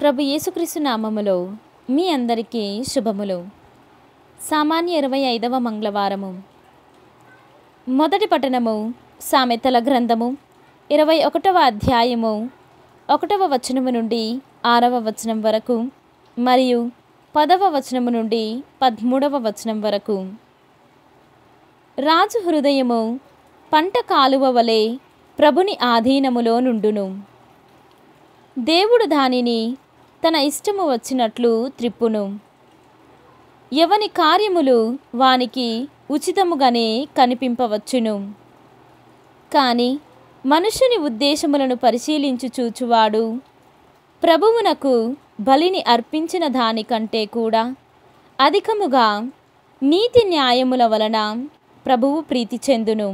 ప్రభు యేసుక్రీస్తు నామములో మీ అందరికీ శుభములు సామాన్య ఇరవై ఐదవ మంగళవారము మొదటి పట్టణము సామెతల గ్రంథము ఇరవై ఒకటవ అధ్యాయము ఒకటవ వచనము నుండి ఆరవ వచనం వరకు మరియు పదవ వచనము నుండి పదమూడవ వచనం వరకు రాజు హృదయము పంట కాలువ వలె ప్రభుని ఆధీనములో నుండును దేవుడు దానిని తన ఇష్టము వచ్చినట్లు త్రిప్పును ఎవని కార్యములు వానికి ఉచితముగానే కనిపింపవచ్చును కానీ మనుషుని ఉద్దేశములను పరిశీలించు చూచువాడు ప్రభువునకు బలిని అర్పించిన దానికంటే కూడా అధికముగా నీతి న్యాయముల వలన ప్రభువు ప్రీతి చెందును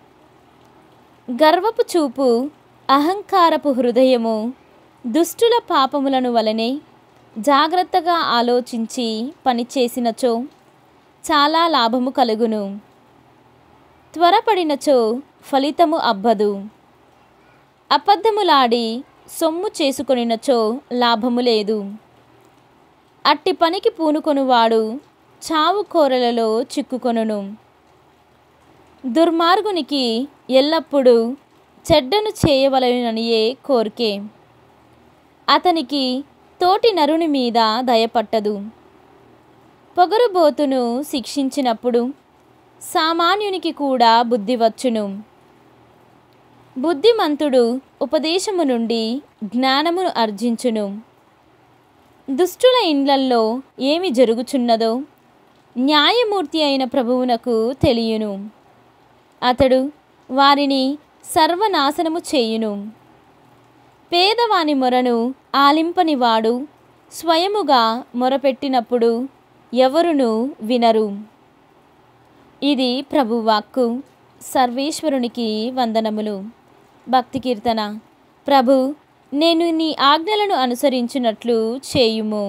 గర్వపు చూపు అహంకారపు హృదయము దుష్టుల పాపములను వలనే జాగ్రత్తగా ఆలోచించి పనిచేసినచో చాలా లాభము కలుగును త్వరపడినచో ఫలితము అబ్బదు అబద్ధములాడి సొమ్ము చేసుకొనినచో లాభము లేదు అట్టి పనికి పూనుకొనువాడు చావు కోరలలో చిక్కుకొనును దుర్మార్గునికి ఎల్లప్పుడూ చెడ్డను చేయవలననియే కోరికే అతనికి తోటి నరుని మీద దయపట్టదు పొగరుబోతును శిక్షించినప్పుడు సామాన్యునికి కూడా బుద్ధి వచ్చును బుద్ధిమంతుడు ఉపదేశము నుండి జ్ఞానమును అర్జించును దుష్టుల ఇండ్లల్లో ఏమి జరుగుచున్నదో న్యాయమూర్తి అయిన ప్రభువునకు తెలియను అతడు వారిని సర్వనాశనము చేయును పేదవాని మొరను ఆలింపనివాడు స్వయముగా మొరపెట్టినప్పుడు ఎవరును వినరు ఇది ప్రభువాక్కు సర్వేశ్వరునికి వందనములు భక్తి కీర్తన ప్రభు నేను నీ ఆజ్ఞలను అనుసరించినట్లు చేయుము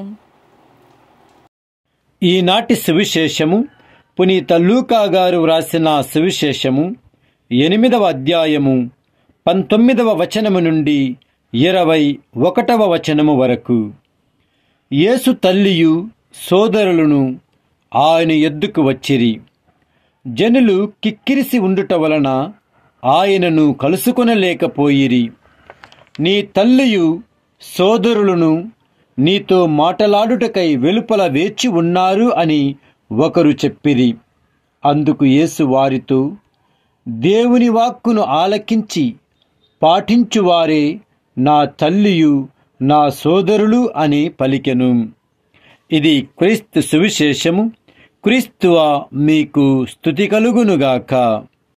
ఈనాటి సువిశేషము పునీత లూకా గారు వ్రాసిన సువిశేషము ఎనిమిదవ అధ్యాయము పంతొమ్మిదవ వచనము నుండి ఇరవై ఒకటవ వచనము వరకు యేసు తల్లియు సోదరులను ఆయన ఎద్దుకు వచ్చిరి జనులు కిక్కిరిసి ఉండుట వలన ఆయనను కలుసుకొనలేకపోయిరి నీ తల్లియు సోదరులను నీతో మాటలాడుటకై వెలుపల వేచి ఉన్నారు అని ఒకరు చెప్పిరి అందుకు యేసు వారితో దేవుని వాక్కును ఆలకించి పాటించువారే నా తల్లియు నా సోదరులు అని పలికెను ఇది క్రీస్తు సువిశేషము క్రీస్తువ మీకు స్థుతి కలుగునుగాక